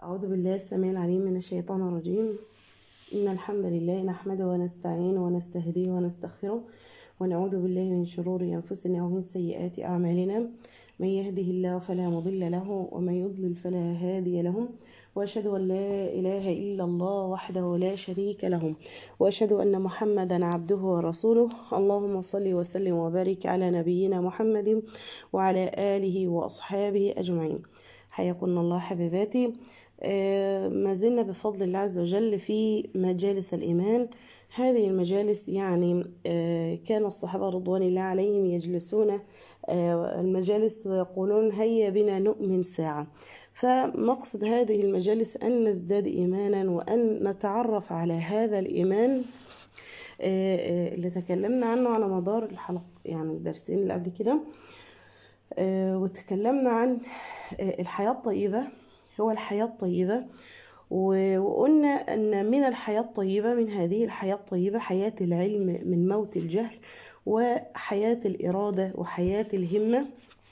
أعوذ بالله السميع العليم من الشيطان الرجيم إن الحمد لله نحمده ونستعينه ونستهديه ونستغفره ونعوذ بالله من شرور أنفسنا ومن سيئات أعمالنا من يهده الله فلا مضل له ومن يضلل فلا هادي له وأشهد أن لا إله إلا الله وحده لا شريك له وأشهد أن محمدا عبده ورسوله اللهم صل وسلم وبارك على نبينا محمد وعلى آله وأصحابه أجمعين حياكم الله حبيباتي آه، ما زلنا بفضل الله عز وجل في مجالس الإيمان هذه المجالس يعني آه، كان الصحابة رضوان الله عليهم يجلسون آه، المجالس ويقولون هيا بنا نؤمن ساعة فمقصد هذه المجالس أن نزداد إيمانا وأن نتعرف على هذا الإيمان اللي تكلمنا عنه على مدار الحلقة يعني الدرسين اللي قبل كده وتكلمنا عن الحياة الطيبة هو الحياة الطيبة وقلنا أن من الحياة الطيبة من هذه الحياة الطيبة حياة العلم من موت الجهل وحياة الإرادة وحياة الهمة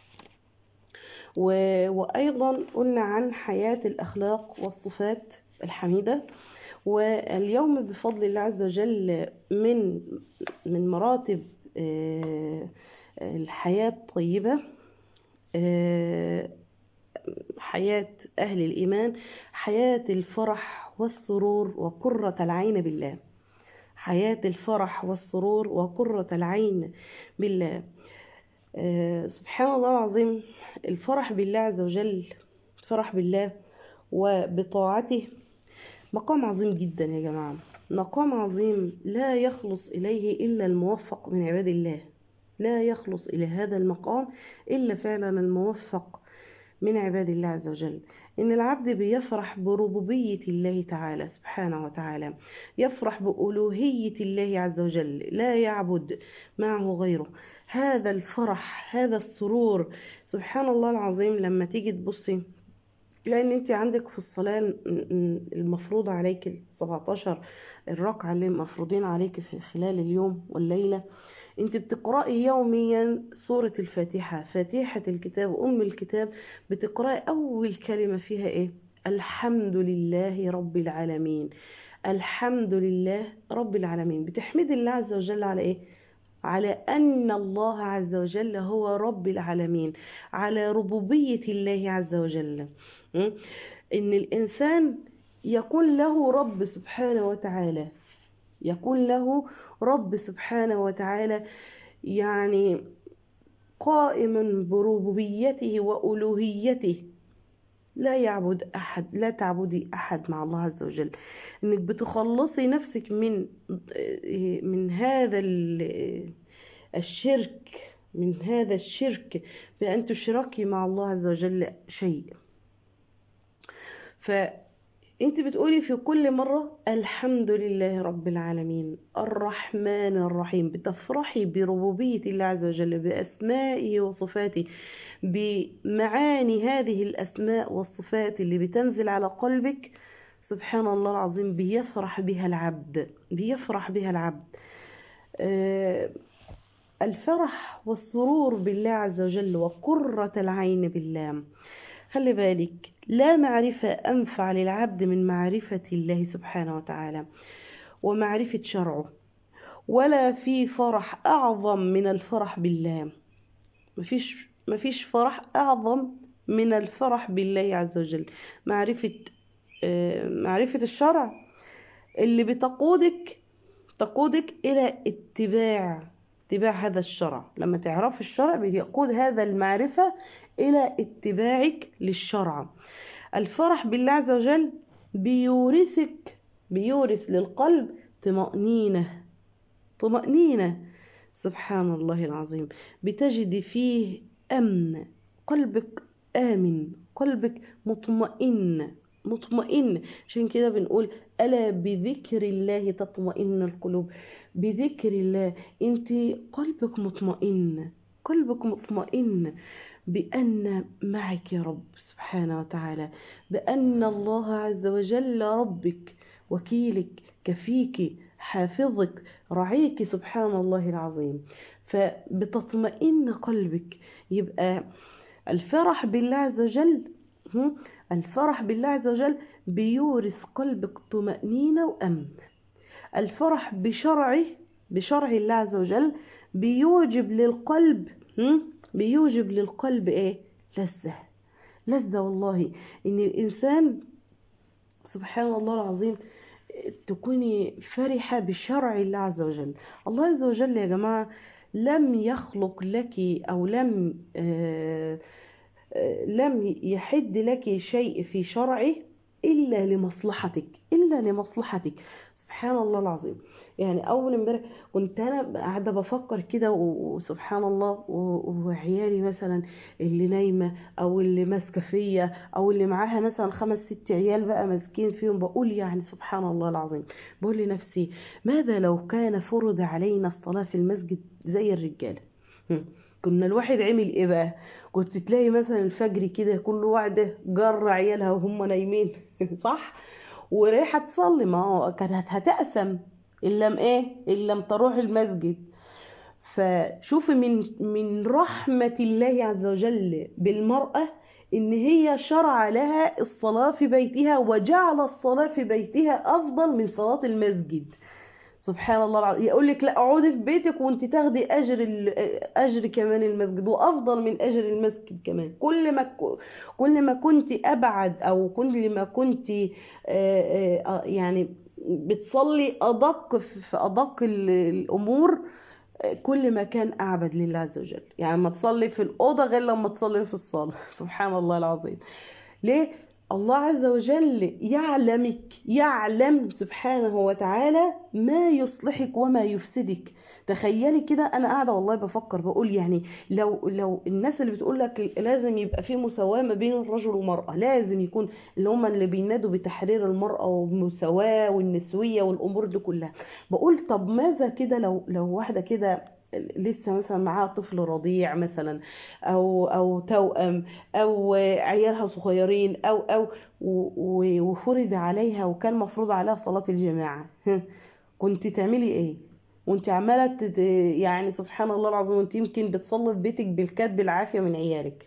وأيضا قلنا عن حياة الأخلاق والصفات الحميدة واليوم بفضل الله عز وجل من من مراتب الحياة الطيبة حياة أهل الإيمان حياة الفرح والسرور وقرة العين بالله حياة الفرح والسرور وقرة العين بالله أه سبحان الله العظيم الفرح بالله عز وجل الفرح بالله وبطاعته مقام عظيم جدا يا جماعة مقام عظيم لا يخلص إليه إلا الموفق من عباد الله لا يخلص إلى هذا المقام إلا فعلا الموفق من عباد الله عز وجل إن العبد بيفرح بربوبية الله تعالى سبحانه وتعالى يفرح بألوهية الله عز وجل لا يعبد معه غيره هذا الفرح هذا السرور سبحان الله العظيم لما تيجي تبصي لأن أنت عندك في الصلاة المفروض عليك 17 الركعة اللي مفروضين عليك في خلال اليوم والليلة انت بتقرأي يوميا سورة الفاتحة فاتحة الكتاب أم الكتاب بتقرأي أول كلمة فيها إيه الحمد لله رب العالمين الحمد لله رب العالمين بتحمد الله عز وجل على إيه على أن الله عز وجل هو رب العالمين على ربوبية الله عز وجل إن الإنسان يكون له رب سبحانه وتعالى يكون له رب سبحانه وتعالى يعني قائما بربوبيته وألوهيته لا يعبد أحد لا تعبدي أحد مع الله عز وجل إنك بتخلصي نفسك من من هذا الشرك من هذا الشرك بأن تشركي مع الله عز وجل شيء ف انت بتقولي في كل مرة الحمد لله رب العالمين الرحمن الرحيم بتفرحي بربوبية الله عز وجل بأسمائه وصفاته بمعاني هذه الأسماء والصفات اللي بتنزل على قلبك سبحان الله العظيم بيفرح بها العبد بيفرح بها العبد آه الفرح والسرور بالله عز وجل وقرة العين بالله خلي بالك لا معرفة أنفع للعبد من معرفة الله سبحانه وتعالى ومعرفة شرعه ولا في فرح أعظم من الفرح بالله مفيش, مفيش فرح أعظم من الفرح بالله عز وجل معرفة معرفة الشرع اللي بتقودك تقودك إلى اتباع اتباع هذا الشرع لما تعرف الشرع بيقود هذا المعرفة إلى اتباعك للشرع الفرح بالله عز وجل بيورثك بيورث للقلب طمأنينة طمأنينة سبحان الله العظيم بتجد فيه أمن قلبك آمن قلبك مطمئن مطمئن عشان كده بنقول ألا بذكر الله تطمئن القلوب بذكر الله انت قلبك مطمئن قلبك مطمئن بأن معك يا رب سبحانه وتعالى بأن الله عز وجل ربك وكيلك كفيك حافظك رعيك سبحان الله العظيم فبتطمئن قلبك يبقى الفرح بالله عز وجل الفرح بالله عز وجل بيورث قلبك طمأنينة وأمن الفرح بشرعه بشرع الله عز وجل بيوجب للقلب هم؟ بيوجب للقلب ايه لذة لذة والله ان الانسان سبحان الله العظيم تكوني فرحة بشرع الله عز وجل الله عز وجل يا جماعة لم يخلق لك أو لم آه آه لم يحد لك شيء في شرعه إلا لمصلحتك إلا لمصلحتك سبحان الله العظيم يعني أول امبارح كنت أنا قاعدة بفكر كده وسبحان الله وعيالي مثلا اللي نايمة أو اللي ماسكة فيا أو اللي معاها مثلا خمس ست عيال بقى ماسكين فيهم بقول يعني سبحان الله العظيم بقول لنفسي ماذا لو كان فرض علينا الصلاة في المسجد زي الرجالة كنا الواحد عمل ايه بقى كنت تلاقي مثلا الفجر كده كل واحدة جر عيالها وهم نايمين صح ورايحة تصلي ما هو كانت هتأثم إن لم إيه إن لم تروح المسجد فشوفي من من رحمة الله عز وجل بالمرأة إن هي شرع لها الصلاة في بيتها وجعل الصلاة في بيتها أفضل من صلاة المسجد سبحان الله العظيم يقول لك لا اقعدي في بيتك وانت تاخدي اجر اجر كمان المسجد وافضل من اجر المسجد كمان كل ما كل ما كنت ابعد او كل ما كنت يعني بتصلي ادق في ادق الامور كل ما كان اعبد لله عز وجل يعني ما تصلي في الاوضه غير لما تصلي في الصاله سبحان الله العظيم ليه الله عز وجل يعلمك يعلم سبحانه وتعالى ما يصلحك وما يفسدك تخيلي كده انا قاعده والله بفكر بقول يعني لو لو الناس اللي بتقول لك لازم يبقى في مساواه ما بين الرجل والمراه لازم يكون اللي هم اللي بينادوا بتحرير المراه والمساواه والنسويه والامور دي كلها بقول طب ماذا كده لو لو واحده كده لسه مثلا معاها طفل رضيع مثلا او او توأم او عيالها صغيرين او او وفرض عليها وكان مفروض عليها صلاة الجماعة كنت تعملي ايه وانت عمالة يعني سبحان الله العظيم وانت يمكن بتصلي في بيتك بالكاد بالعافية من عيالك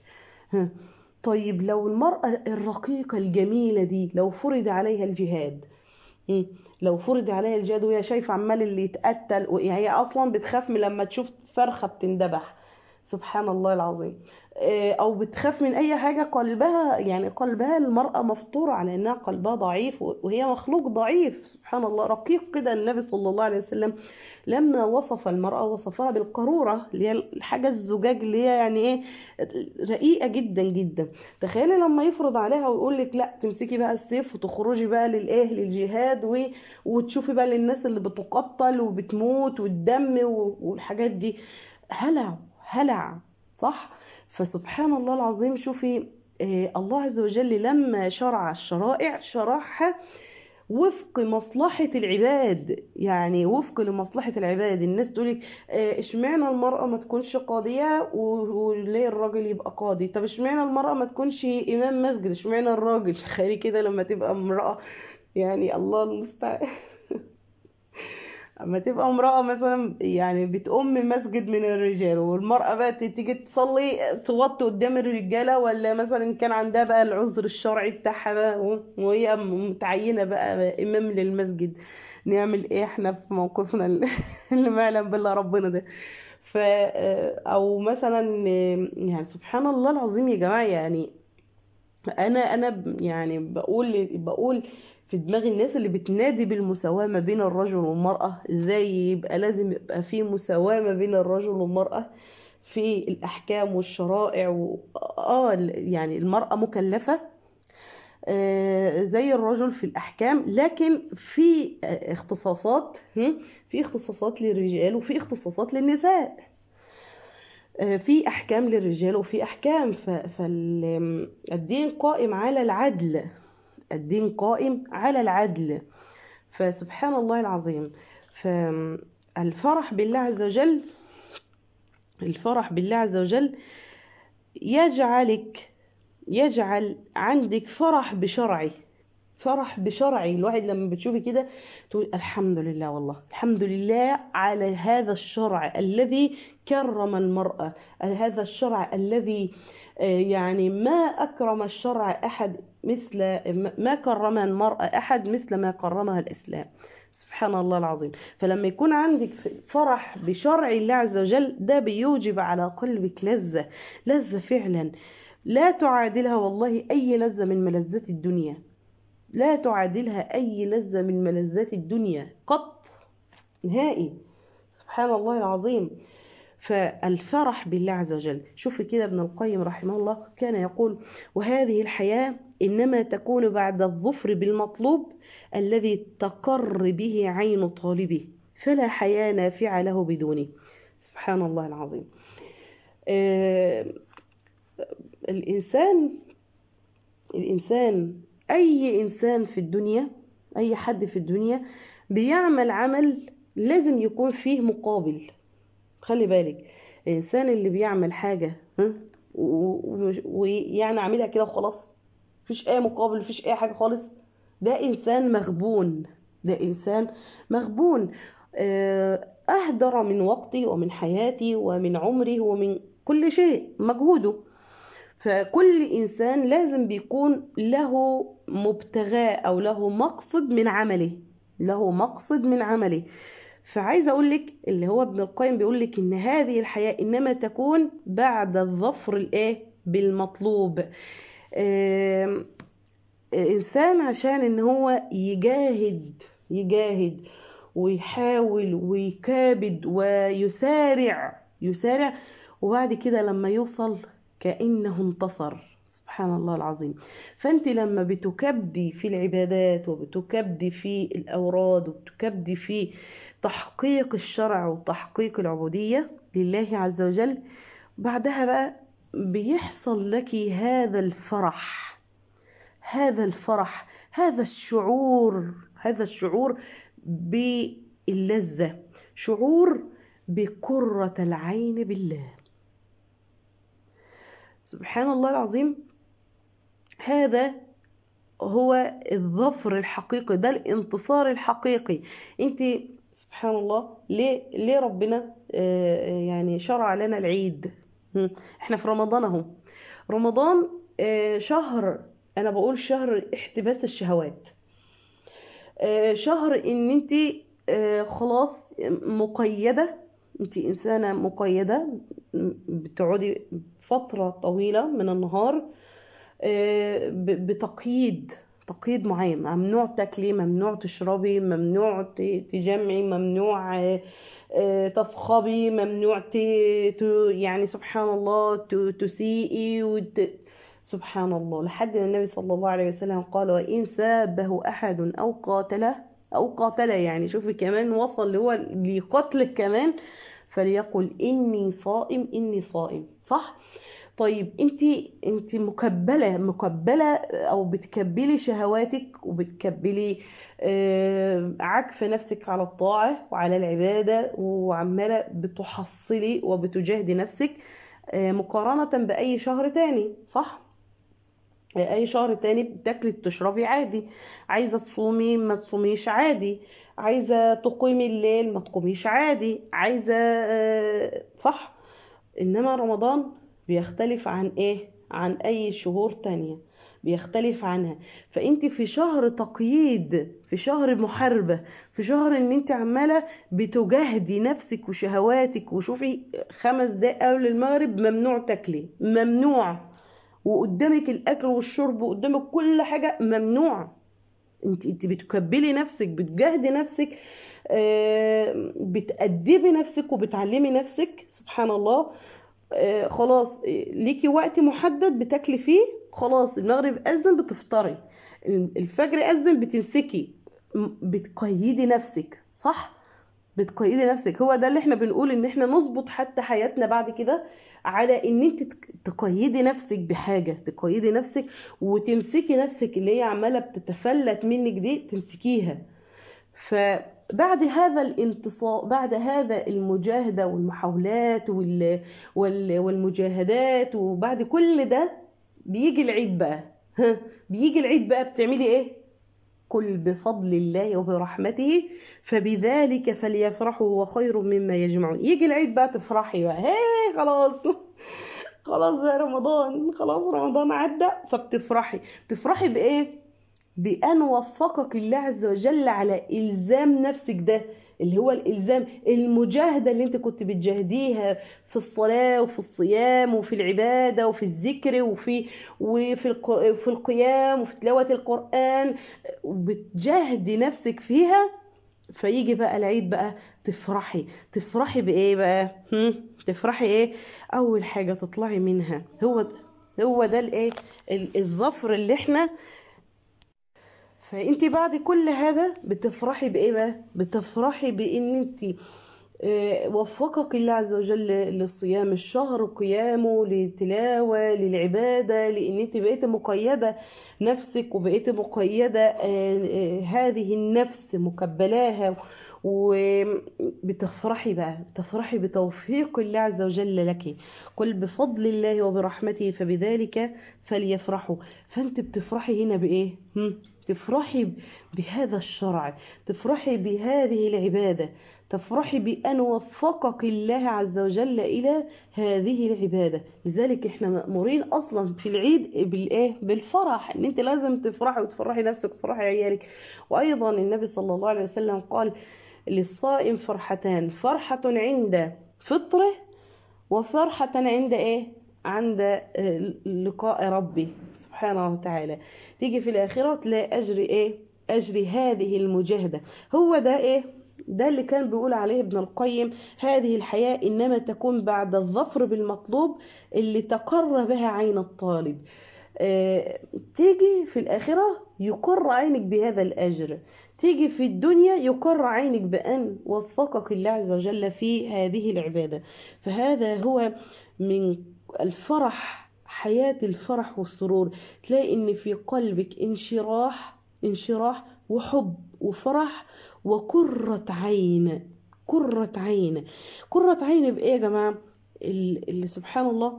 طيب لو المرأة الرقيقة الجميلة دي لو فرض عليها الجهاد لو فرض عليها الجهاد وهي شايفه عمال اللي يتقتل هي اصلا بتخاف من لما تشوف فرخه بتندبح سبحان الله العظيم او بتخاف من اي حاجه قلبها يعني قلبها المراه مفطوره على انها قلبها ضعيف وهي مخلوق ضعيف سبحان الله رقيق كده النبي صلى الله عليه وسلم لما وصف المراه وصفها بالقروره اللي هي الحاجه الزجاج اللي هي يعني ايه رقيقه جدا جدا تخيلي لما يفرض عليها ويقول لك لا تمسكي بقى السيف وتخرجي بقى للايه للجهاد و... وتشوفي بقى للناس اللي بتقتل وبتموت والدم والحاجات دي هلع هلع صح فسبحان الله العظيم شوفي الله عز وجل لما شرع الشرائع شرعها وفق مصلحة العباد يعني وفق لمصلحة العباد الناس تقولك اشمعنى المرأة ما تكونش قاضية وليه الراجل يبقى قاضي طب اشمعنى المرأة ما تكونش إمام مسجد اشمعنى الراجل تخيلي كده لما تبقى امرأة يعني الله المستعان اما تبقى امرأة مثلا يعني بتأم مسجد من الرجال والمرأة بقى تيجي تصلي توطي قدام الرجالة ولا مثلا كان عندها بقى العذر الشرعي بتاعها بقى وهي متعينة بقى إمام للمسجد نعمل ايه احنا في موقفنا اللي ما يعلم بالله ربنا ده ف او مثلا يعني سبحان الله العظيم يا جماعة يعني انا انا يعني بقول بقول في دماغ الناس اللي بتنادي بالمساواة ما بين الرجل والمرأة ازاي يبقى لازم يبقى في مساواة ما بين الرجل والمرأة في الأحكام والشرائع و... آه يعني المرأة مكلفة آه زي الرجل في الأحكام لكن في اختصاصات في اختصاصات للرجال وفي اختصاصات للنساء آه في أحكام للرجال وفي أحكام فالدين قائم على العدل الدين قائم على العدل فسبحان الله العظيم فالفرح بالله عز وجل الفرح بالله عز وجل يجعلك يجعل عندك فرح بشرعي فرح بشرعي الواحد لما بتشوفي كده تقول الحمد لله والله الحمد لله على هذا الشرع الذي كرم المرأة هذا الشرع الذي يعني ما أكرم الشرع أحد مثل ما كرم المرأة أحد مثل ما كرمها الإسلام سبحان الله العظيم فلما يكون عندك فرح بشرع الله عز وجل ده بيوجب على قلبك لذة لذة فعلا لا تعادلها والله أي لذة من ملذات الدنيا لا تعادلها أي لذة من ملذات الدنيا قط نهائي سبحان الله العظيم فالفرح بالله عز وجل شوف كده ابن القيم رحمه الله كان يقول وهذه الحياة إنما تكون بعد الظفر بالمطلوب الذي تقر به عين طالبه فلا حياة نافعة له بدونه سبحان الله العظيم آه الإنسان الإنسان أي إنسان في الدنيا أي حد في الدنيا بيعمل عمل لازم يكون فيه مقابل خلي بالك الإنسان اللي بيعمل حاجة ويعني عاملها كده وخلاص مفيش أي مقابل مفيش أي حاجة خالص ده إنسان مغبون ده إنسان مغبون أهدر من وقتي ومن حياتي ومن عمري ومن كل شيء مجهوده فكل إنسان لازم بيكون له مبتغاه أو له مقصد من عمله له مقصد من عمله فعايزه اقول لك اللي هو ابن القيم بيقول لك ان هذه الحياه انما تكون بعد الظفر الايه بالمطلوب آه انسان عشان ان هو يجاهد يجاهد ويحاول ويكابد ويسارع يسارع وبعد كده لما يوصل كانه انتصر سبحان الله العظيم فانت لما بتكبدي في العبادات وبتكبدي في الاوراد وبتكبدي في تحقيق الشرع وتحقيق العبودية لله عز وجل بعدها بقى بيحصل لك هذا الفرح هذا الفرح هذا الشعور هذا الشعور باللذة شعور بقرة العين بالله سبحان الله العظيم هذا هو الظفر الحقيقي ده الانتصار الحقيقي انت سبحان الله ليه ليه ربنا يعني شرع لنا العيد احنا في رمضان اهو رمضان شهر انا بقول شهر احتباس الشهوات شهر ان انت خلاص مقيده انت انسانه مقيده بتقعدي فتره طويله من النهار بتقييد تقييد معين ممنوع تاكلي ممنوع تشربي ممنوع تجمعي ممنوع تصخبي ممنوع يعني سبحان الله تسيئي وت... سبحان الله لحد ما النبي صلى الله عليه وسلم قال وإن سابه أحد أو قاتله أو قاتله يعني شوفي كمان وصل اللي هو لقتلك كمان فليقل إني صائم إني صائم صح؟ طيب انت انت مكبله مكبله او بتكبلي شهواتك وبتكبلي عكف نفسك على الطاعه وعلى العباده وعماله بتحصلي وبتجاهدي نفسك مقارنه باي شهر تاني صح اي شهر تاني بتاكلي تشربي عادي عايزه تصومي ما تصوميش عادي عايزه تقيمي الليل ما تقوميش عادي عايزه صح انما رمضان بيختلف عن ايه عن اي شهور تانية بيختلف عنها فانت في شهر تقييد في شهر محاربة في شهر ان انت عمالة بتجاهدي نفسك وشهواتك وشوفي خمس دقايق قبل المغرب ممنوع تاكلي ممنوع وقدامك الاكل والشرب وقدامك كل حاجة ممنوع انت انت بتكبلي نفسك بتجاهدي نفسك بتأدبي نفسك وبتعلمي نفسك سبحان الله آه خلاص ليكي وقت محدد بتاكلي فيه خلاص المغرب اذن بتفطري الفجر اذن بتمسكي بتقيدي نفسك صح بتقيدي نفسك هو ده اللي احنا بنقول ان احنا نظبط حتى حياتنا بعد كده على ان انت تقيدي نفسك بحاجة تقيدي نفسك وتمسكي نفسك اللي هي عمالة بتتفلت منك دي تمسكيها ف بعد هذا الانتصار بعد هذا المجاهدة والمحاولات وال... وال... والمجاهدات وبعد كل ده بيجي العيد بقى ها بيجي العيد بقى بتعملي ايه قل بفضل الله وبرحمته فبذلك فليفرحوا هو خير مما يجمعون يجي العيد بقى تفرحي بقى هي خلاص خلاص بقى رمضان خلاص رمضان عدى فبتفرحي بتفرحي بايه بان وفقك الله عز وجل على الزام نفسك ده اللي هو الالزام المجاهده اللي انت كنت بتجاهديها في الصلاه وفي الصيام وفي العباده وفي الذكر وفي وفي الق- في القيام وفي تلاوه القران وبتجاهدي نفسك فيها فيجي بقى العيد بقى تفرحي تفرحي بايه بقى هم؟ تفرحي ايه اول حاجه تطلعي منها هو هو ده الايه ال- الظفر اللي احنا فانت بعد كل هذا بتفرحي بايه بقى بتفرحي بان انت آه، وفقك الله عز وجل للصيام الشهر قيامه للتلاوة للعبادة لأن أنت بقيت مقيدة نفسك وبقيت مقيدة آه، آه، هذه النفس مكبلاها وبتفرحي بقى بتفرحي بتوفيق الله عز وجل لك قل بفضل الله وبرحمته فبذلك فليفرحوا فأنت بتفرحي هنا بإيه؟ هم؟ تفرحي بهذا الشرع تفرحي بهذه العبادة تفرحي بأن وفقك الله عز وجل إلى هذه العبادة لذلك احنا مأمورين أصلا في العيد بالإيه؟ بالفرح إن أنت لازم تفرحي وتفرحي نفسك وتفرحي عيالك وأيضا النبي صلى الله عليه وسلم قال للصائم فرحتان فرحة عند فطره وفرحة عند إيه؟ عند آه، لقاء ربي سبحانه وتعالى تيجي في الآخرة تلاقي أجر إيه؟ أجر هذه المجاهدة هو ده إيه؟ ده اللي كان بيقول عليه ابن القيم هذه الحياة إنما تكون بعد الظفر بالمطلوب اللي تقر بها عين الطالب آه، تيجي في الآخرة يقر عينك بهذا الأجر تيجي في الدنيا يقر عينك بأن وفقك الله عز وجل في هذه العبادة فهذا هو من الفرح حياة الفرح والسرور تلاقي ان في قلبك انشراح انشراح وحب وفرح وقرة عين قرة عين قرة عين بإيه يا جماعة ال- اللي سبحان الله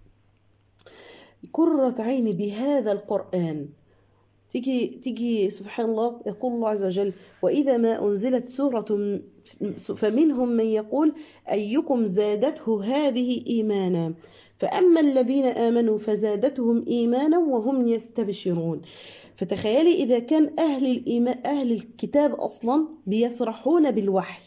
قرة عين بهذا القرآن تيجي تيجي سبحان الله يقول الله عز وجل وإذا ما أنزلت سورة م- فمنهم من يقول أيكم زادته هذه إيمانا فأما الذين آمنوا فزادتهم إيمانا وهم يستبشرون فتخيلي إذا كان أهل الإيمان أهل الكتاب أصلا بيفرحون بالوحي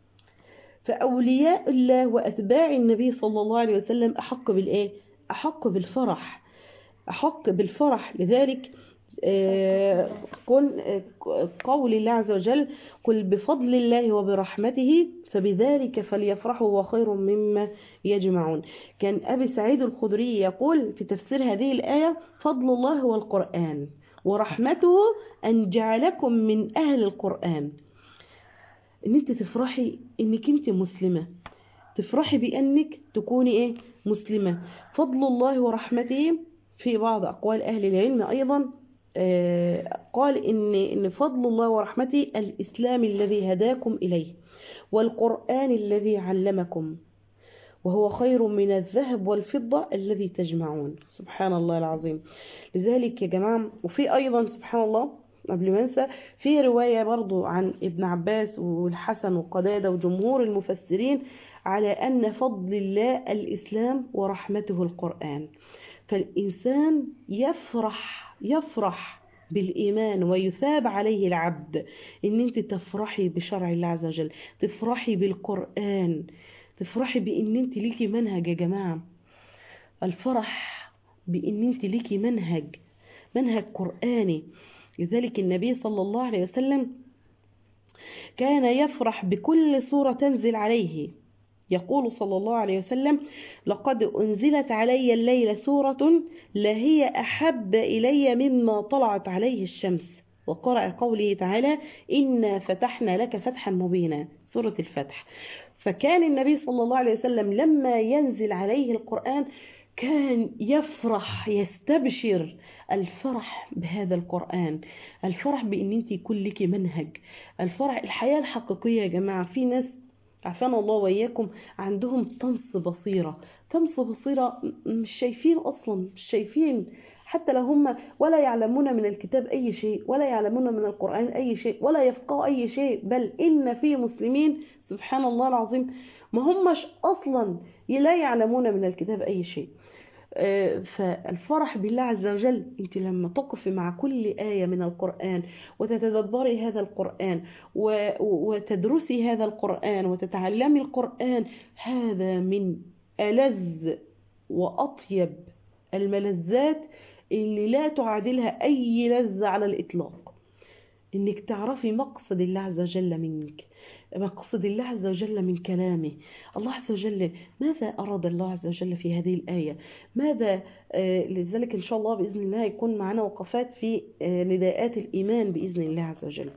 فأولياء الله وأتباع النبي صلى الله عليه وسلم أحق بالإيه؟ أحق بالفرح أحق بالفرح لذلك آه، قل آه، قول الله عز وجل قل بفضل الله وبرحمته فبذلك فليفرحوا وخير مما يجمعون كان أبي سعيد الخدري يقول في تفسير هذه الآية فضل الله هو القرآن ورحمته أن جعلكم من أهل القرآن ان انت تفرحي انك انت مسلمة تفرحي بانك تكوني ايه مسلمة فضل الله ورحمته في بعض اقوال اهل العلم ايضا آه، قال ان ان فضل الله ورحمته الاسلام الذي هداكم اليه والقران الذي علمكم وهو خير من الذهب والفضة الذي تجمعون سبحان الله العظيم لذلك يا جماعة وفي أيضا سبحان الله قبل ما انسى في رواية برضو عن ابن عباس والحسن وقدادة وجمهور المفسرين على أن فضل الله الإسلام ورحمته القرآن فالإنسان يفرح يفرح بالإيمان ويثاب عليه العبد إن أنت تفرحي بشرع الله عز وجل تفرحي بالقرآن تفرحي بإن أنت ليكي منهج يا جماعة الفرح بإن أنت ليكي منهج منهج قرآني لذلك النبي صلى الله عليه وسلم كان يفرح بكل سورة تنزل عليه يقول صلى الله عليه وسلم لقد أنزلت علي الليلة سورة لهي أحب إلي مما طلعت عليه الشمس وقرأ قوله تعالى إنا فتحنا لك فتحا مبينا سورة الفتح فكان النبي صلى الله عليه وسلم لما ينزل عليه القرآن كان يفرح يستبشر الفرح بهذا القرآن الفرح بأن انت يكون لك منهج الفرح الحياة الحقيقية يا جماعة في ناس عافانا الله وإياكم عندهم طمس بصيرة طمس بصيرة مش شايفين أصلا مش شايفين حتى لو هم ولا يعلمون من الكتاب أي شيء ولا يعلمون من القرآن أي شيء ولا يفقهوا أي شيء بل إن في مسلمين سبحان الله العظيم ما همش أصلا لا يعلمون من الكتاب أي شيء آه، فالفرح بالله عز وجل انت لما تقفي مع كل آية من القرآن وتتدبري هذا القرآن و- وتدرسي هذا القرآن وتتعلمي القرآن هذا من ألذ وأطيب الملذات اللي لا تعادلها أي لذة على الإطلاق إنك تعرفي مقصد الله عز وجل منك مقصد الله عز وجل من كلامه الله عز وجل ماذا أراد الله عز وجل في هذه الآية ماذا آه، لذلك إن شاء الله بإذن الله يكون معنا وقفات في آه، نداءات الإيمان بإذن الله عز وجل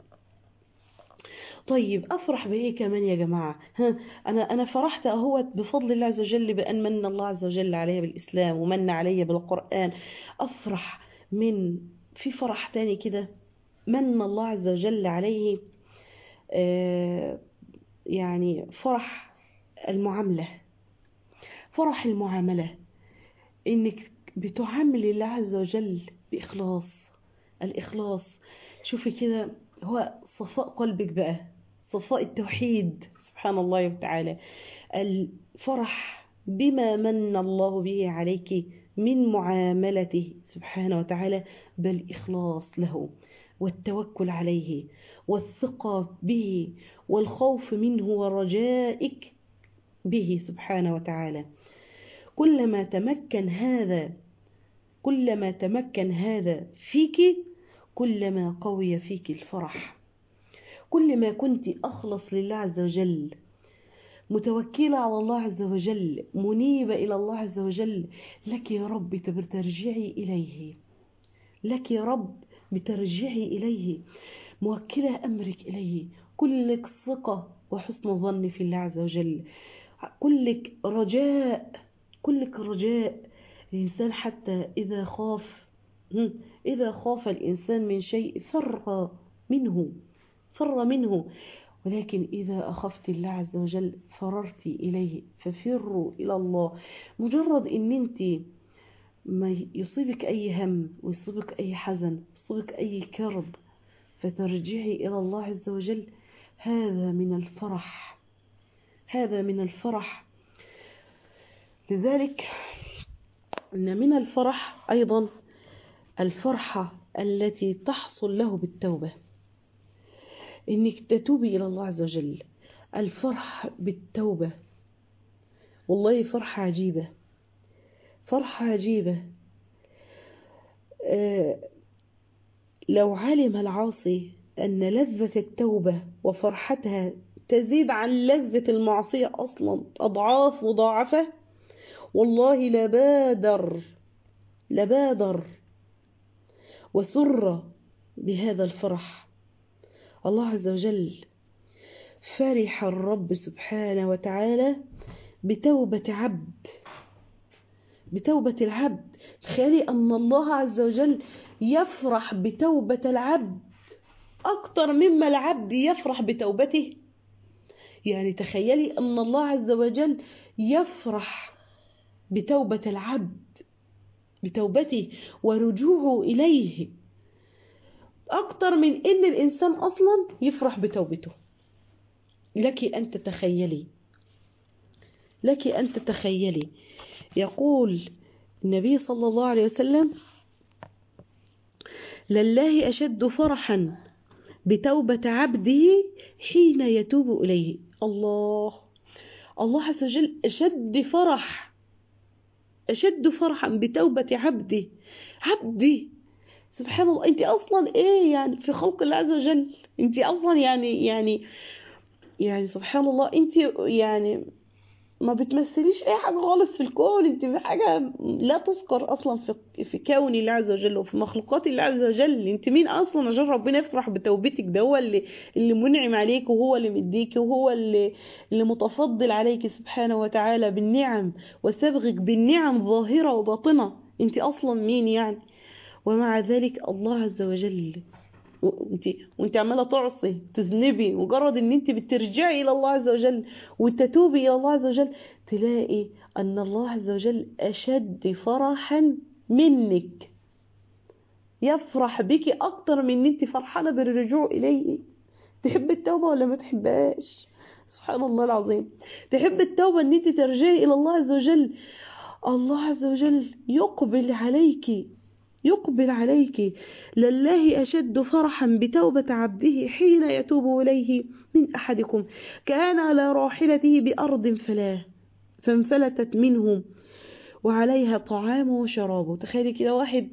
طيب افرح بايه كمان يا جماعه ها انا انا فرحت اهوت بفضل الله عز وجل بان من الله عز وجل علي بالاسلام ومن علي بالقران افرح من في فرح تاني كده من الله عز وجل عليه آه يعني فرح المعامله فرح المعامله انك بتعامل الله عز وجل باخلاص الاخلاص شوفي كده هو صفاء قلبك بقى صفاء التوحيد سبحان الله وتعالى الفرح بما من الله به عليك من معاملته سبحانه وتعالى بل إخلاص له والتوكل عليه والثقة به والخوف منه ورجائك به سبحانه وتعالى كلما تمكن هذا كلما تمكن هذا فيك كلما قوي فيك الفرح كل ما كنت أخلص لله عز وجل متوكلة على الله عز وجل منيبة إلى الله عز وجل لك يا رب بترجعي إليه لك يا رب بترجعي إليه موكلة أمرك إليه كلك ثقة وحسن ظن في الله عز وجل كلك رجاء كلك رجاء الإنسان حتى إذا خاف إذا خاف الإنسان من شيء فر منه فر منه ولكن إذا أخفت الله عز وجل فررت إليه ففروا إلى الله مجرد إن أنت ما يصيبك أي هم ويصيبك أي حزن يصيبك أي كرب فترجعي إلى الله عز وجل هذا من الفرح هذا من الفرح لذلك أن من الفرح أيضا الفرحة التي تحصل له بالتوبة إنك تتوبي إلى الله عز وجل الفرح بالتوبة والله فرحة عجيبة فرحة عجيبة آه لو علم العاصي أن لذة التوبة وفرحتها تزيد عن لذة المعصية أصلا أضعاف مضاعفة والله لبادر لبادر وسر بهذا الفرح الله عز وجل فرح الرب سبحانه وتعالى بتوبة عبد بتوبة العبد تخيلي أن الله عز وجل يفرح بتوبة العبد أكتر مما العبد يفرح بتوبته يعني تخيلي أن الله عز وجل يفرح بتوبة العبد بتوبته ورجوعه إليه أكتر من إن الإنسان أصلا يفرح بتوبته لك أن تتخيلي لك أن تتخيلي يقول النبي صلى الله عليه وسلم لله أشد فرحا بتوبة عبده حين يتوب إليه الله الله عز وجل أشد فرح أشد فرحا بتوبة عبده عبدي سبحان الله أنت أصلا إيه يعني في خلق الله عز وجل أنت أصلا يعني يعني يعني سبحان الله أنت يعني ما بتمثليش اي حاجه خالص في الكون انت حاجه لا تذكر اصلا في في كون الله عز وجل وفي مخلوقات الله عز وجل انت مين اصلا عشان ربنا يفرح بتوبتك ده هو اللي اللي منعم عليك وهو اللي مديك وهو اللي اللي متفضل عليك سبحانه وتعالى بالنعم وسبغك بالنعم ظاهره وباطنه انت اصلا مين يعني ومع ذلك الله عز وجل وانت وانت عماله تعصي تذنبي مجرد ان انت بترجعي الى الله عز وجل وتتوبي الى الله عز وجل تلاقي ان الله عز وجل اشد فرحا منك يفرح بك اكتر من ان انت فرحانه بالرجوع اليه تحب التوبه ولا ما تحبهاش سبحان الله العظيم تحب التوبه ان انت ترجعي الى الله عز وجل الله عز وجل يقبل عليك يقبل عليك لله أشد فرحا بتوبة عبده حين يتوب إليه من أحدكم كان على راحلته بأرض فلاه فانفلتت منه وعليها طعامه وشرابه تخيلي كده واحد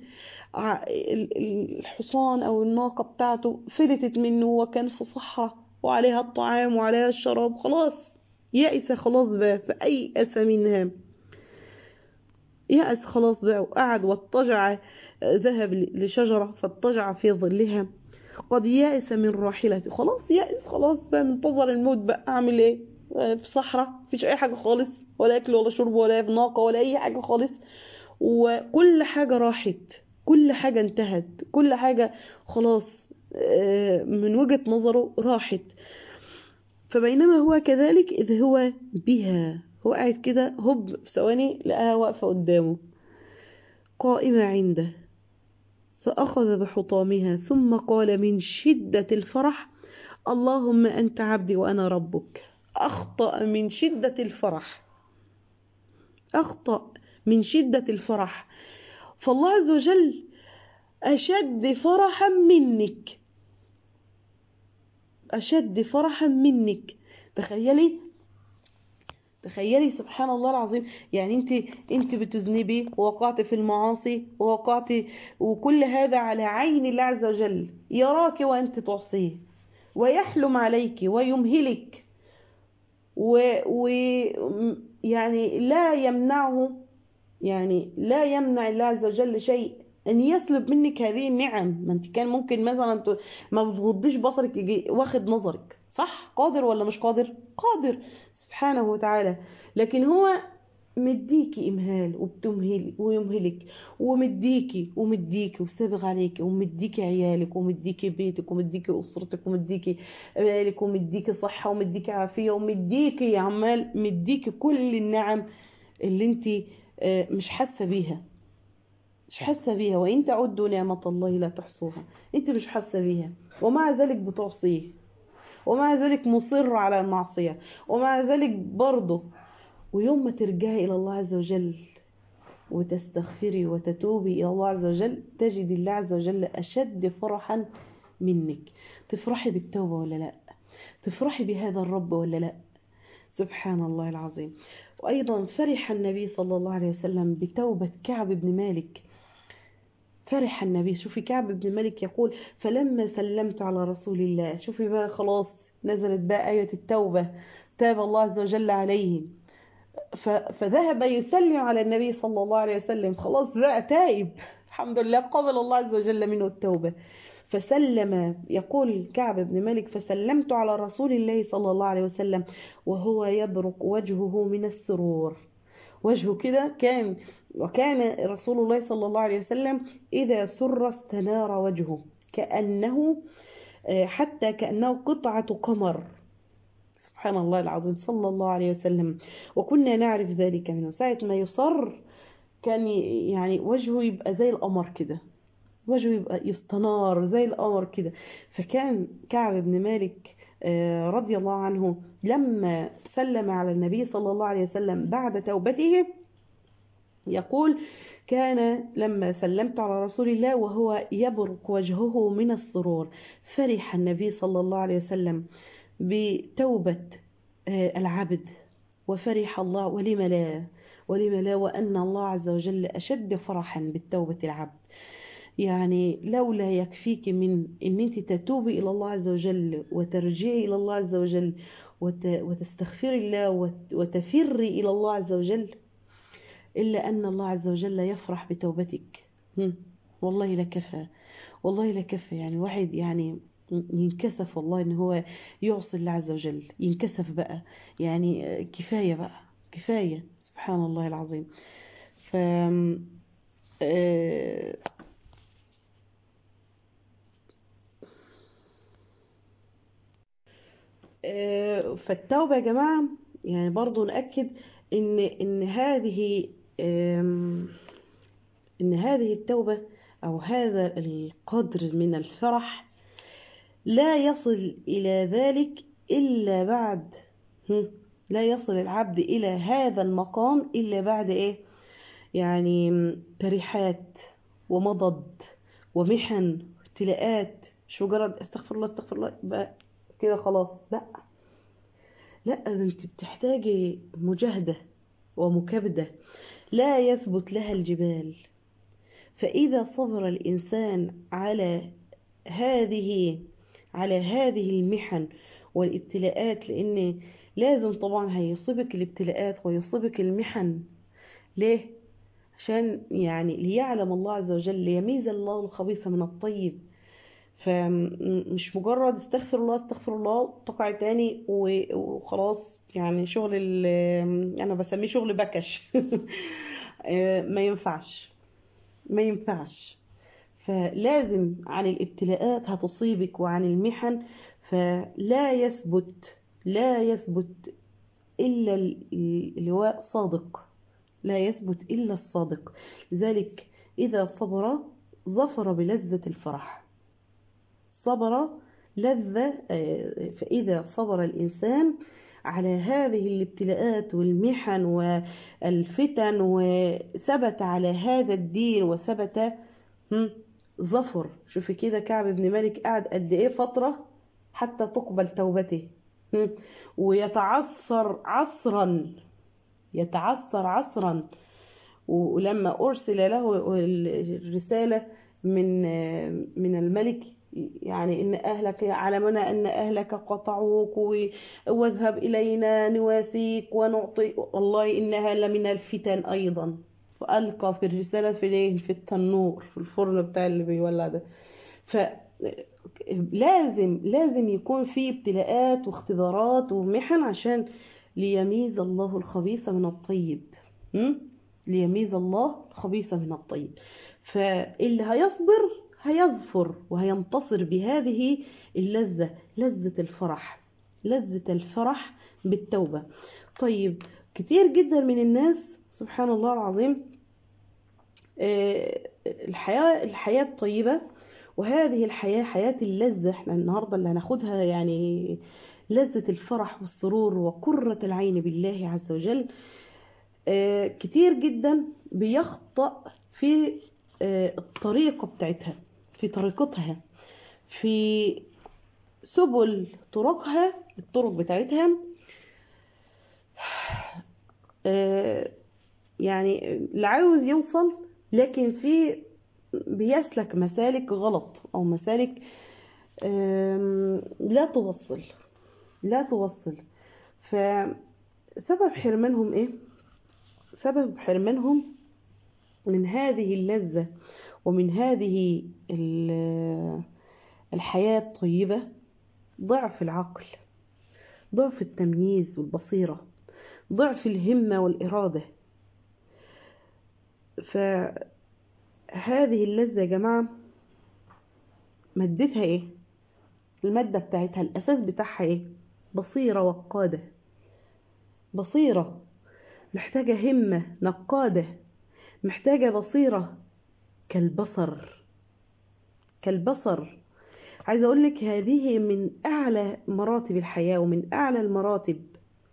الحصان أو الناقة بتاعته فلتت منه وكان في صحراء وعليها الطعام وعليها الشراب خلاص يأس خلاص بقى فأيأس منها يأس خلاص بقى وقعد واضطجع ذهب لشجرة فاضطجع في ظلها قد يأس من راحلته خلاص يأس خلاص بقى منتظر الموت بقى أعمل إيه في صحراء مفيش أي حاجة خالص ولا أكل ولا شرب ولا في ناقة ولا أي حاجة خالص وكل حاجة راحت كل حاجة انتهت كل حاجة خلاص من وجهة نظره راحت فبينما هو كذلك إذ هو بها هو قاعد كده هب في ثواني لقاها واقفة قدامه قائمة عنده فأخذ بحطامها ثم قال من شدة الفرح اللهم أنت عبدي وأنا ربك أخطأ من شدة الفرح أخطأ من شدة الفرح فالله عز وجل أشد فرحا منك أشد فرحا منك تخيلي تخيلي سبحان الله العظيم يعني انت انت بتذنبي ووقعت في المعاصي ووقعت وكل هذا على عين الله عز وجل يراك وانت تعصيه ويحلم عليك ويمهلك و, و يعني لا يمنعه يعني لا يمنع الله عز وجل شيء ان يسلب منك هذه النعم ما انت كان ممكن مثلا ما بتغضيش بصرك يجي واخد نظرك صح قادر ولا مش قادر قادر سبحانه وتعالى لكن هو مديكي امهال وبتمهل ويمهلك ومديكي ومديكي وسابغ عليكي ومديكي عيالك ومديكي بيتك ومديكي اسرتك ومديكي مالك ومديكي صحه ومديكي عافيه ومديكي عمال مديكي كل النعم اللي انت مش حاسه بيها مش حاسه بيها وان تعدوا نعمه الله لا تحصوها انت مش حاسه بيها ومع ذلك بتعصيه ومع ذلك مصر على المعصيه ومع ذلك برضه ويوم ما ترجعي الى الله عز وجل وتستغفري وتتوبي الى الله عز وجل تجد الله عز وجل اشد فرحا منك تفرحي بالتوبه ولا لا تفرحي بهذا الرب ولا لا سبحان الله العظيم وأيضا فرح النبي صلى الله عليه وسلم بتوبة كعب بن مالك فرح النبي شوفي كعب بن مالك يقول فلما سلمت على رسول الله شوفي بقى خلاص نزلت بقى آية التوبة تاب الله عز وجل عليه فذهب يسلم على النبي صلى الله عليه وسلم خلاص بقى تائب الحمد لله قبل الله عز وجل منه التوبة فسلم يقول كعب بن مالك فسلمت على رسول الله صلى الله عليه وسلم وهو يبرق وجهه من السرور وجهه كده كان وكان رسول الله صلى الله عليه وسلم إذا سر استنار وجهه كأنه حتى كأنه قطعة قمر سبحان الله العظيم صلى الله عليه وسلم وكنا نعرف ذلك منه ساعة ما يصر كان يعني وجهه يبقى زي القمر كده وجهه يبقى يستنار زي القمر كده فكان كعب بن مالك رضي الله عنه لما سلم على النبي صلى الله عليه وسلم بعد توبته يقول كان لما سلمت على رسول الله وهو يبرق وجهه من السرور فرح النبي صلى الله عليه وسلم بتوبة العبد وفرح الله ولم لا ولم لا وأن الله عز وجل أشد فرحا بالتوبة العبد يعني لولا يكفيك من ان انت تتوبي الى الله عز وجل وترجعي الى الله عز وجل وتستغفري الله وتفري الى الله عز وجل الا ان الله عز وجل يفرح بتوبتك والله لكفى والله لكفى يعني واحد يعني ينكسف والله ان هو يعصي الله عز وجل ينكسف بقى يعني كفايه بقى كفايه سبحان الله العظيم ف فالتوبة يا جماعة يعني برضو نأكد إن إن هذه إن هذه التوبة أو هذا القدر من الفرح لا يصل إلى ذلك إلا بعد لا يصل العبد إلى هذا المقام إلا بعد إيه يعني تريحات ومضض ومحن ابتلاءات مش مجرد استغفر الله استغفر الله بقى كده خلاص لا لا ده انت بتحتاجي مجاهدة ومكابدة لا يثبت لها الجبال فإذا صبر الإنسان على هذه على هذه المحن والابتلاءات لأن لازم طبعا هيصيبك الابتلاءات ويصيبك المحن ليه؟ عشان يعني ليعلم الله عز وجل ليميز الله الخبيث من الطيب فمش مجرد استغفر الله استغفر الله تقع تاني وخلاص يعني شغل انا بسميه شغل بكش ما ينفعش ما ينفعش فلازم عن الابتلاءات هتصيبك وعن المحن فلا يثبت لا يثبت إلا اللواء صادق لا يثبت إلا الصادق لذلك إذا صبر ظفر بلذة الفرح صبر لذة فإذا صبر الإنسان على هذه الابتلاءات والمحن والفتن وثبت على هذا الدين وثبت ظفر شوفي كده كعب بن مالك قعد قد ايه فترة حتى تقبل توبته ويتعثر عصرا يتعثر عصرا ولما أرسل له الرسالة من من الملك يعني إن أهلك علمنا أن أهلك قطعوك واذهب إلينا نواسيك ونعطي والله إنها لمن الفتن أيضا فألقى في الرسالة في في التنور في الفرن بتاع اللي بيولع ده فلازم لازم يكون في ابتلاءات واختبارات ومحن عشان ليميز الله الخبيث من الطيب م? ليميز الله الخبيث من الطيب فاللي هيصبر هيظفر وهينتصر بهذه اللذة لذة الفرح لذة الفرح بالتوبة طيب كتير جدا من الناس سبحان الله العظيم الحياة الحياة الطيبة وهذه الحياة حياة اللذة احنا النهاردة اللي هناخدها يعني لذة الفرح والسرور وقرة العين بالله عز وجل كتير جدا بيخطأ في الطريقة بتاعتها في طريقتها في سبل طرقها الطرق بتاعتها يعني اللي عاوز يوصل لكن في بيسلك مسالك غلط او مسالك لا توصل لا توصل فسبب حرمانهم ايه سبب حرمانهم من هذه اللذة ومن هذه الحياة الطيبة ضعف العقل ضعف التمييز والبصيرة ضعف الهمة والإرادة فهذه اللذة يا جماعة مادتها ايه المادة بتاعتها الأساس بتاعها ايه بصيرة وقادة بصيرة محتاجة همة نقادة محتاجة بصيرة كالبصر كالبصر عايزة أقولك هذه من أعلى مراتب الحياة ومن أعلى المراتب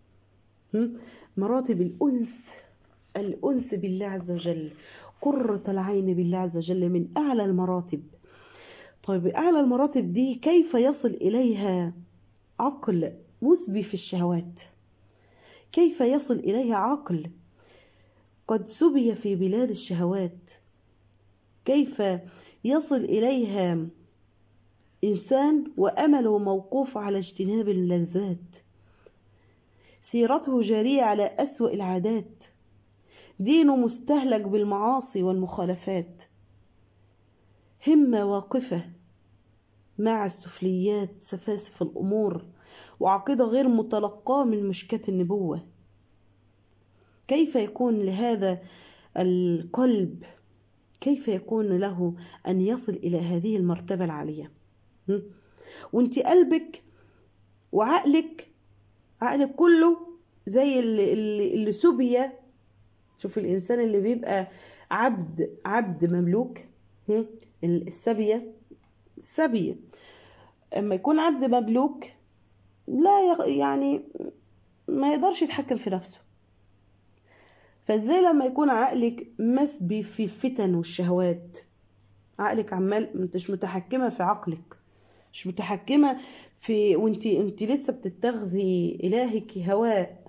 مراتب الأنس الأنس بالله عز وجل قرة العين بالله عز وجل من أعلى المراتب طيب أعلى المراتب دي كيف يصل إليها عقل مسبي في الشهوات كيف يصل إليها عقل قد سبي في بلاد الشهوات كيف يصل إليها إنسان وأمله موقوف على اجتناب اللذات سيرته جارية على أسوأ العادات دينه مستهلك بالمعاصي والمخالفات همة واقفة مع السفليات سفاسف الأمور وعقيدة غير متلقاة من مشكات النبوة كيف يكون لهذا القلب كيف يكون له أن يصل إلى هذه المرتبة العالية وانت قلبك وعقلك عقلك كله زي اللي, اللي, اللي سبي شوف الإنسان اللي بيبقى عبد عبد مملوك السبية السبية اما يكون عبد مملوك لا يعني ما يقدرش يتحكم في نفسه فازاي لما يكون عقلك مسبي في الفتن والشهوات عقلك عمال انتش متحكمة في عقلك مش متحكمة في وانت انت لسه بتتخذي الهك هواء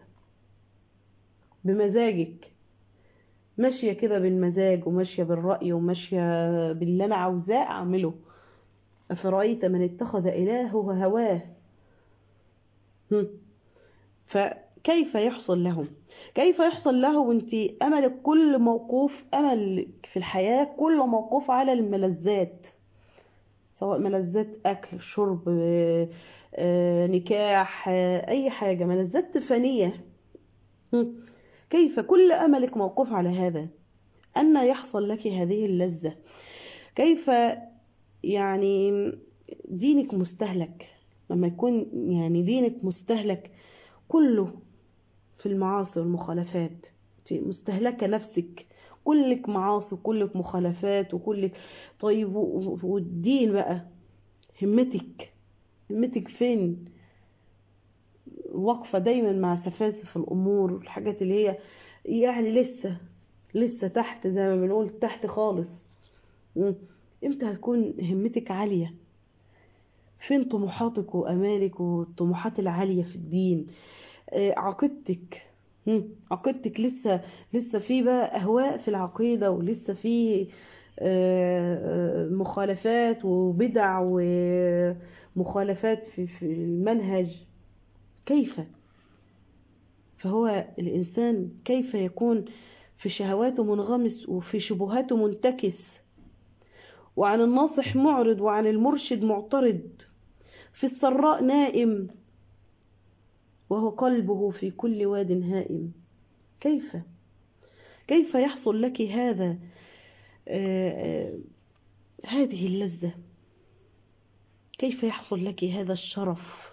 بمزاجك ماشية كده بالمزاج وماشية بالرأي وماشية باللي أنا عاوزاه أعمله أفرأيت من اتخذ إلهه هواه هم. فكيف يحصل له كيف يحصل له وانت أملك كل موقوف أملك في الحياة كل موقوف على الملذات سواء ملذات أكل شرب آه، آه، نكاح آه، أي حاجة ملذات فانية هم. كيف كل أملك موقوف على هذا أن يحصل لك هذه اللذة كيف يعني دينك مستهلك لما يكون يعني دينك مستهلك كله في المعاصي والمخالفات أنت مستهلكة نفسك كلك معاصي وكلك مخالفات وكلك طيب و- والدين بقى همتك همتك فين واقفة دايما مع سفاسف الأمور والحاجات اللي هي يعني لسه لسه تحت زي ما بنقول تحت خالص مم. امتى هتكون همتك عالية فين طموحاتك وأمالك والطموحات العالية في الدين آه، عقيدتك مم. عقيدتك لسه لسه في بقى أهواء في العقيدة ولسه في آه، آه، مخالفات وبدع ومخالفات في في المنهج كيف فهو الإنسان كيف يكون في شهواته منغمس وفي شبهاته منتكس وعن الناصح معرض وعن المرشد معترض في السراء نائم وهو قلبه في كل واد هائم كيف كيف يحصل لك هذا آه، آه، هذه اللذة كيف يحصل لك هذا الشرف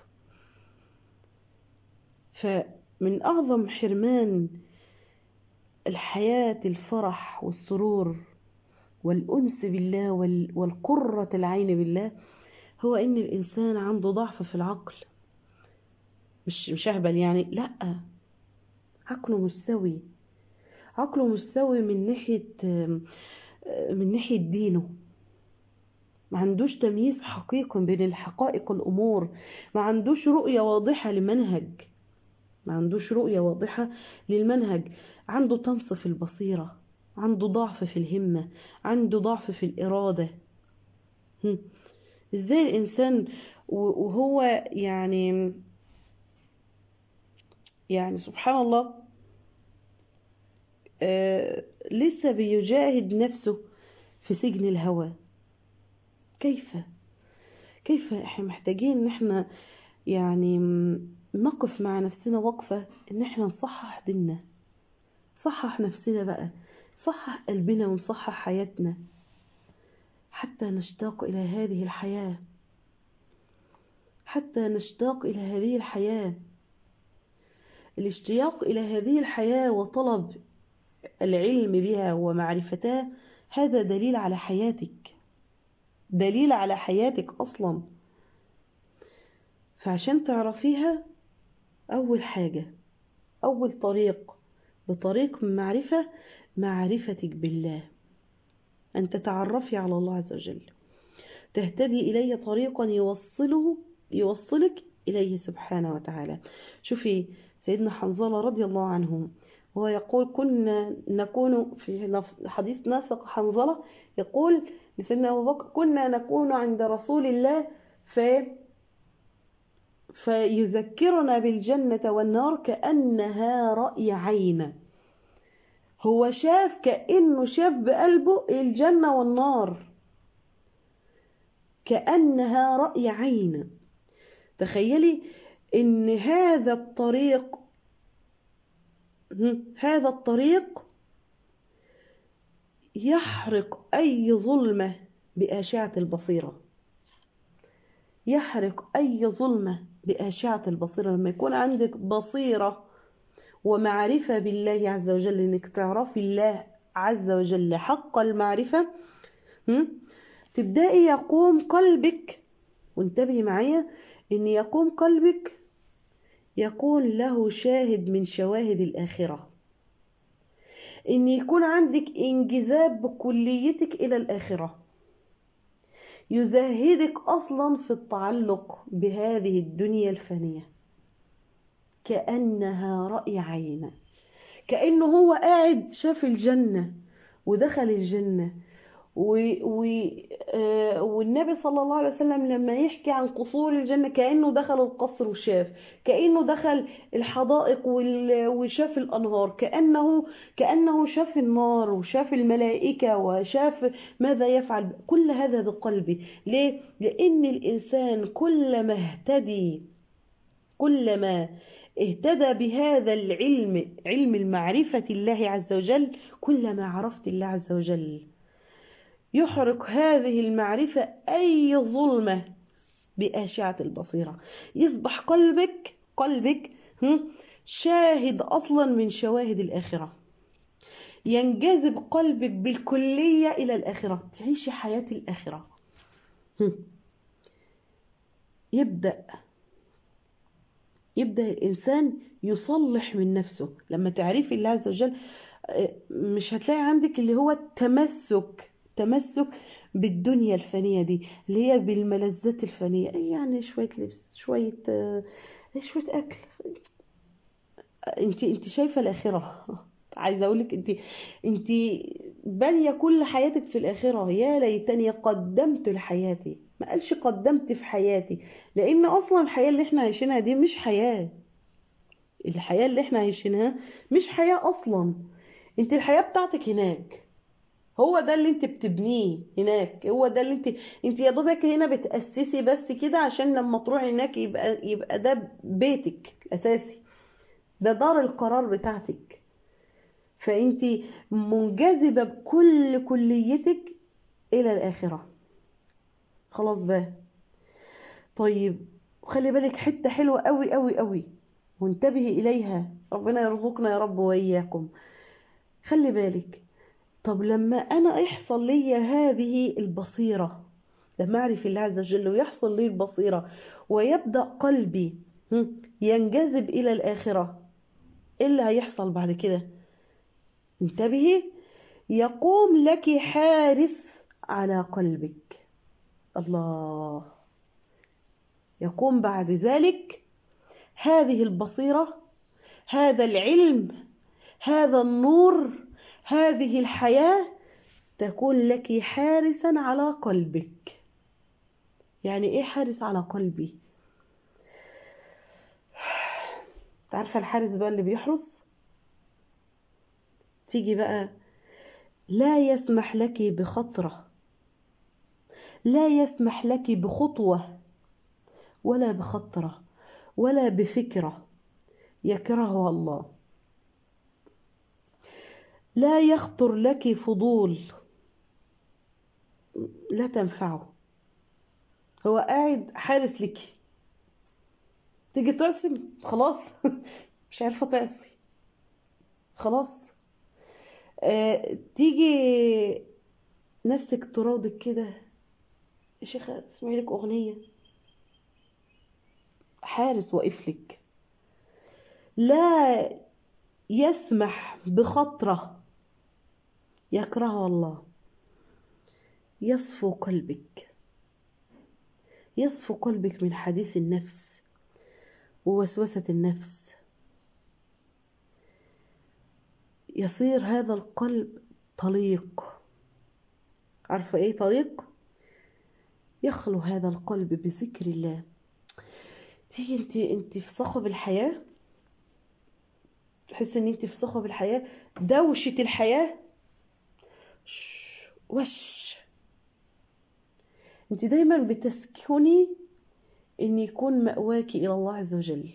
فمن أعظم حرمان الحياة الفرح والسرور والأنس بالله وال- والقرة العين بالله هو إن الإنسان عنده ضعف في العقل مش مش أهبل يعني لأ عقله مستوي عقله مستوي من ناحية من ناحية دينه ما عندوش تمييز حقيقي بين الحقائق الأمور ما عندوش رؤية واضحة لمنهج ما عندوش رؤية واضحة للمنهج عنده طمس في البصيرة عنده ضعف في الهمة عنده ضعف في الإرادة هم. ازاي الإنسان و- وهو يعني يعني سبحان الله آه لسه بيجاهد نفسه في سجن الهوى كيف كيف احنا محتاجين ان احنا يعني م- نقف مع نفسنا وقفة ان احنا نصحح ديننا صحح نفسنا بقى صحح قلبنا ونصحح حياتنا حتى نشتاق إلى هذه الحياة حتى نشتاق إلى هذه الحياة الاشتياق إلى هذه الحياة وطلب العلم بها ومعرفتها هذا دليل على حياتك دليل على حياتك أصلا فعشان تعرفيها أول حاجة أول طريق بطريق معرفة معرفتك بالله أن تتعرفي على الله عز وجل تهتدي إليه طريقا يوصله يوصلك إليه سبحانه وتعالى شوفي سيدنا حنظلة رضي الله عنه وهو يقول كنا نكون في نف- حديث نافق حنظلة يقول لسيدنا أبو بكر كنا نكون عند رسول الله في فيذكرنا بالجنة والنار كأنها رأي عين هو شاف كأنه شاف بقلبه الجنة والنار كأنها رأي عين تخيلي ان هذا الطريق هم، هذا الطريق يحرق أي ظلمة بأشعة البصيرة يحرق أي ظلمة بأشعة البصيرة لما يكون عندك بصيرة ومعرفة بالله عز وجل إنك تعرفي الله عز وجل حق المعرفة هم؟ تبدأي يقوم قلبك وانتبهي معايا إن يقوم قلبك يكون له شاهد من شواهد الآخرة ان يكون عندك انجذاب بكليتك الى الاخره يزهدك اصلا في التعلق بهذه الدنيا الفانيه كانها راي عين كانه هو قاعد شاف الجنه ودخل الجنه و... و... آه، والنبي صلى الله عليه وسلم لما يحكي عن قصور الجنة كأنه دخل القصر وشاف كأنه دخل الحدائق وال... وشاف الأنهار كأنه كأنه شاف النار وشاف الملائكة وشاف ماذا يفعل كل هذا بقلبه ليه؟ لأن الإنسان كلما اهتدي كلما اهتدى بهذا العلم علم المعرفة الله عز وجل كلما عرفت الله عز وجل يحرق هذه المعرفة أي ظلمة بأشعة البصيرة يصبح قلبك قلبك هم، شاهد أصلا من شواهد الآخرة ينجذب قلبك بالكلية إلى الآخرة تعيشي حياة الآخرة هم. يبدأ يبدأ الإنسان يصلح من نفسه لما تعرفي الله عز وجل آه، مش هتلاقي عندك اللي هو التمسك تمسك بالدنيا الفانية دي اللي هي بالملذات الفانية يعني شوية لبس شوية آه، شوية أكل انت انت شايفة الآخرة عايزة أقولك انت انت بانية كل حياتك في الآخرة يا ليتني قدمت لحياتي ما قالش قدمت في حياتي لأن أصلا الحياة اللي احنا عايشينها دي مش حياة الحياة اللي احنا عايشينها مش حياة أصلا انت الحياة بتاعتك هناك هو ده اللي انت بتبنيه هناك هو ده اللي انت انت يا دوبك هنا بتأسسي بس كده عشان لما تروحي هناك يبقى يبقى ده بيتك الأساسي ده دار القرار بتاعتك فانت منجذبة بكل كليتك إلى الآخرة خلاص بقى طيب خلي بالك حتة حلوة قوي قوي قوي وانتبهي إليها ربنا يرزقنا يا رب وإياكم خلي بالك طب لما أنا يحصل لي هذه البصيرة لما أعرف الله عز وجل ويحصل لي البصيرة ويبدأ قلبي هم، ينجذب إلى الآخرة إيه اللي هيحصل بعد كده انتبهي يقوم لك حارس على قلبك الله يقوم بعد ذلك هذه البصيرة هذا العلم هذا النور هذه الحياة تكون لك حارسا على قلبك يعني ايه حارس على قلبي عارفة الحارس بقى اللي بيحرس تيجي بقى لا يسمح لك بخطرة لا يسمح لك بخطوة ولا بخطرة ولا بفكرة يكرهها الله لا يخطر لك فضول لا تنفعه هو قاعد حارس لك تيجي تعصي خلاص مش عارفة تعصي خلاص آه تيجي نفسك تراضك كده يا شيخة اسمعي لك أغنية حارس واقف لك لا يسمح بخطرة يكرهها الله يصفو قلبك يصفو قلبك من حديث النفس ووسوسة النفس يصير هذا القلب طليق عارفة ايه طليق يخلو هذا القلب بذكر الله تيجي انت انت في صخب الحياة تحس ان انت في صخب الحياة دوشة الحياة ش- وش انت دايما بتسكني ان يكون مأواك الى الله عز وجل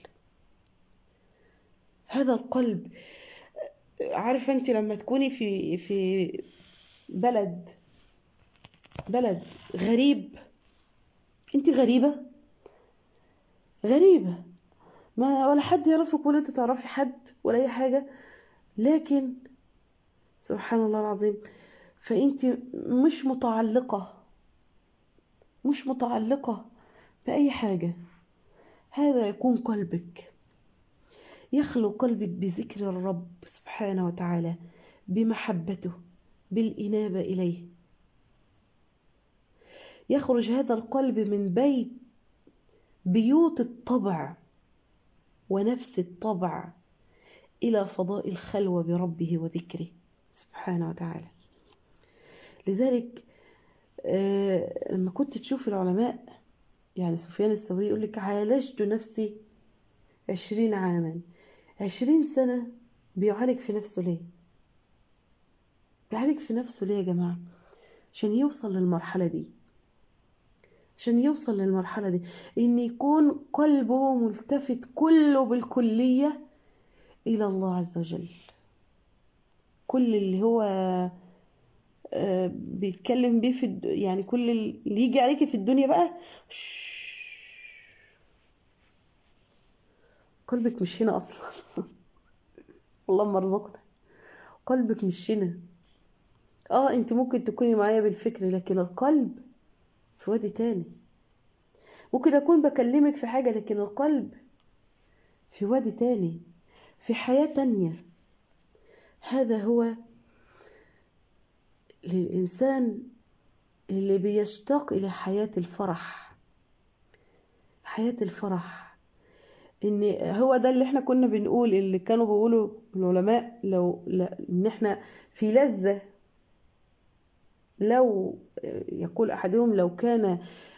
هذا القلب عارفة انت لما تكوني في في بلد بلد غريب انت غريبة غريبة ما ولا حد يعرفك ولا انت تعرفي حد ولا اي حاجة لكن سبحان الله العظيم فانت مش متعلقة مش متعلقة بأي حاجة هذا يكون قلبك يخلو قلبك بذكر الرب سبحانه وتعالى بمحبته بالإنابة إليه يخرج هذا القلب من بيت بيوت الطبع ونفس الطبع إلى فضاء الخلوة بربه وذكره سبحانه وتعالى لذلك آه لما كنت تشوف العلماء يعني سفيان الثوري يقول لك عالجت نفسي عشرين عاما عشرين سنة بيعالج في نفسه ليه بيعالج في نفسه ليه يا جماعة عشان يوصل للمرحلة دي عشان يوصل للمرحلة دي إن يكون قلبه ملتفت كله بالكلية إلى الله عز وجل كل اللي هو بيتكلم بيه في يعني كل اللي يجي عليكي في الدنيا بقى قلبك مش هنا أصلا اللهم ارزقنا قلبك مش هنا اه انت ممكن تكوني معايا بالفكر لكن القلب في وادي تاني ممكن اكون بكلمك في حاجة لكن القلب في وادي تاني في حياة تانية هذا هو للإنسان اللي بيشتاق إلى حياة الفرح حياة الفرح إن هو ده اللي احنا كنا بنقول اللي كانوا بيقولوا العلماء لو لا إن احنا في لذة لو يقول أحدهم لو كان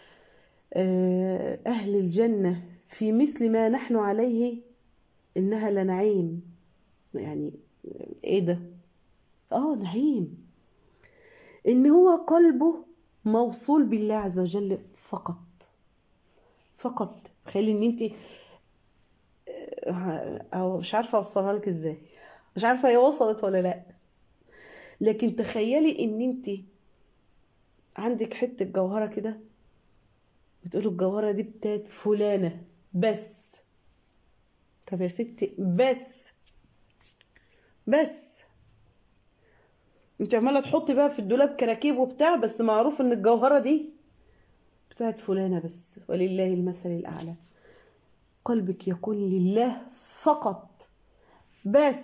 أهل الجنة في مثل ما نحن عليه إنها لنعيم يعني إيه ده آه نعيم إن هو قلبه موصول بالله عز وجل فقط فقط خلي إن أنت أو مش عارفة أوصلها لك إزاي مش عارفة هي وصلت ولا لأ لكن تخيلي إن أنت عندك حتة جوهرة كده بتقولوا الجوهرة دي بتاعت فلانة بس طب يا ستي بس بس انت عماله تحطي بقى في الدولاب كراكيب وبتاع بس معروف ان الجوهره دي بتاعت فلانه بس ولله المثل الاعلى قلبك يكون لله فقط بس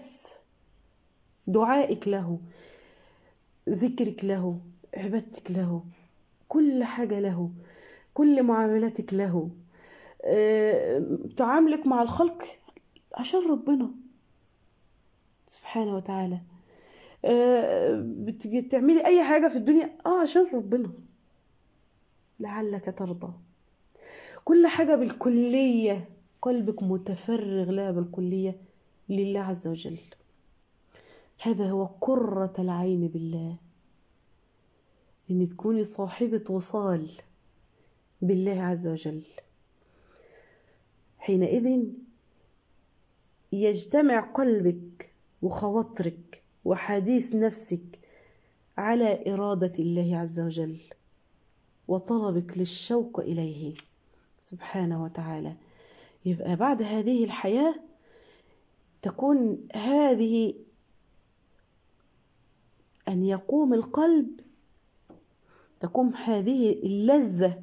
دعائك له ذكرك له عبادتك له كل حاجه له كل معاملاتك له أه تعاملك مع الخلق عشان ربنا سبحانه وتعالى أه بتجي تعملي اي حاجة في الدنيا اه عشان ربنا لعلك ترضى كل حاجة بالكلية قلبك متفرغ لها بالكلية لله عز وجل هذا هو قرة العين بالله ان تكوني صاحبة وصال بالله عز وجل حينئذ يجتمع قلبك وخواطرك وحديث نفسك على إرادة الله عز وجل وطلبك للشوق إليه سبحانه وتعالى يبقى بعد هذه الحياة تكون هذه أن يقوم القلب تقوم هذه اللذة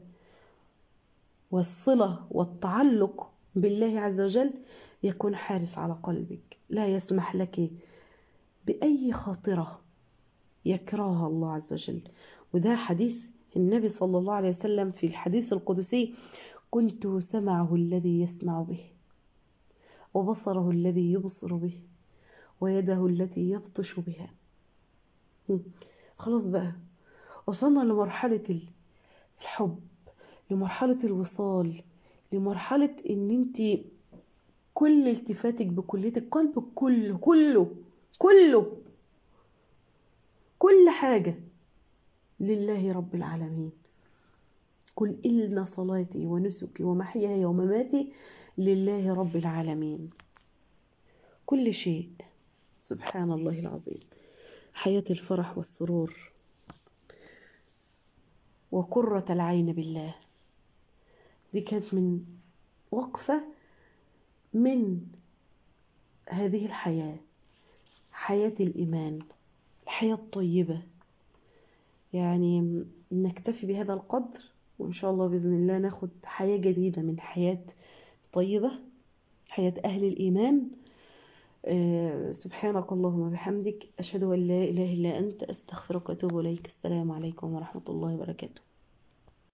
والصلة والتعلق بالله عز وجل يكون حارس على قلبك لا يسمح لك بأي خاطرة يكرهها الله عز وجل وده حديث النبي صلى الله عليه وسلم في الحديث القدسي كنت سمعه الذي يسمع به وبصره الذي يبصر به ويده التي يبطش بها خلاص بقى وصلنا لمرحلة الحب لمرحلة الوصال لمرحلة ان انت كل التفاتك بكليتك قلبك كله كله كله كل حاجة لله رب العالمين قل إن صلاتي ونسكي ومحياي ومماتي لله رب العالمين كل شيء سبحان الله العظيم حياة الفرح والسرور وقرة العين بالله دي كانت من وقفة من هذه الحياة حياة الإيمان الحياة الطيبة يعني نكتفي بهذا القدر وإن شاء الله بإذن الله ناخد حياة جديدة من حياة طيبة حياة أهل الإيمان آه، سبحانك اللهم وبحمدك أشهد أن لا إله إلا أنت أستغفرك وأتوب إليك السلام عليكم ورحمة الله وبركاته